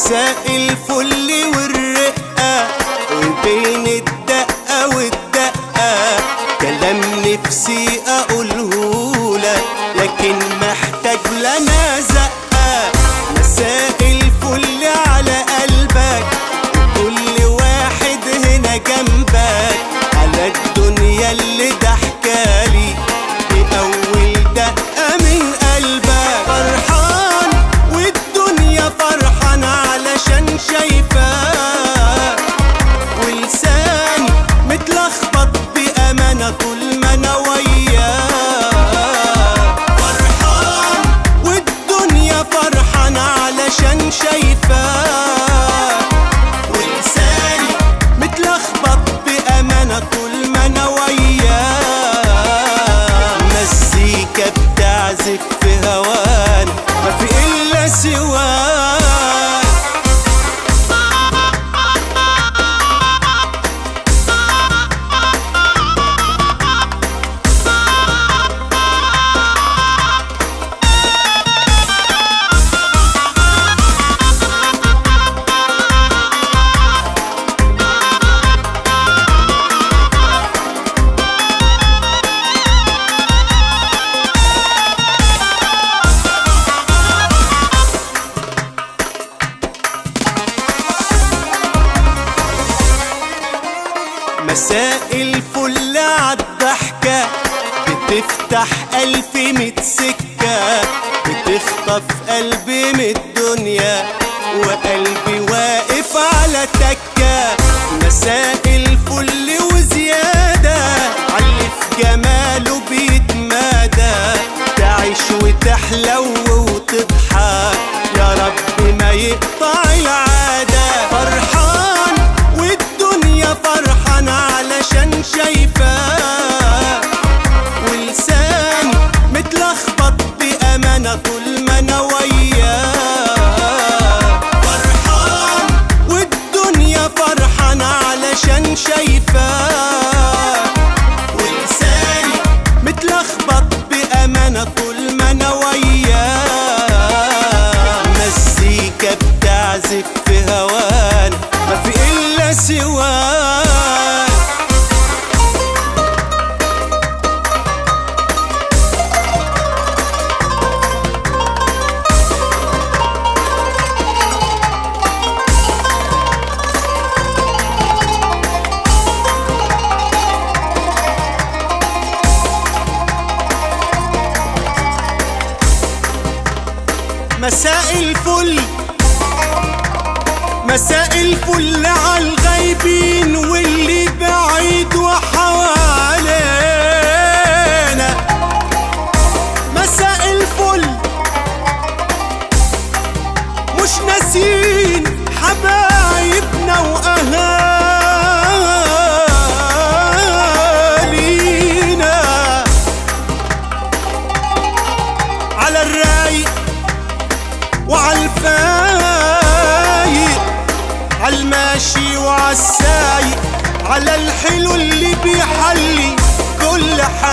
مساء الفل والرقة وبين الدقة والدقة كلام نفسي أقولهولك لكن محتاج لنا زقة مساء الفل على قلبك وكل واحد هنا جنبك على الدنيا اللي ضحكالي بأول دقة من قلبك فرحان والدنيا فرحان علشان شايفاك ولساني متلخبط بأمانة طول ما أنا وياك فرحان والدنيا فرحان علشان شايفاك ولساني متلخبط بأمانة طول ما أنا وياك مزيكا بتعزف في هوانا ما في إلا سواك مساء الفل عالضحكة بتفتح ألف ميت سكة بتخطف قلبي من الدنيا وقلبي واقف على تكة مساء الفل وزيادة علي في جماله بيتمادى تعيش وتحلو وتضحك يا رب ما يقطع العادة فرحان والدنيا فرحان علشان شايفاك ولساني متلخبط بأمانة طول ما أنا وياك فرحان والدنيا فرحان علشان شايفاك ولساني متلخبط بأمانة طول ما أنا وياك مزيكا بتعزف في هوانا ما في إلا سواك مساء الفل مساء الفل عالغايبين واللي بعيد وحوالينا مساء الفل مش ناسين حبايبنا واهالينا على الرايق وعالفايق عالماشي وعالسايق على الحلو اللي بيحلي كل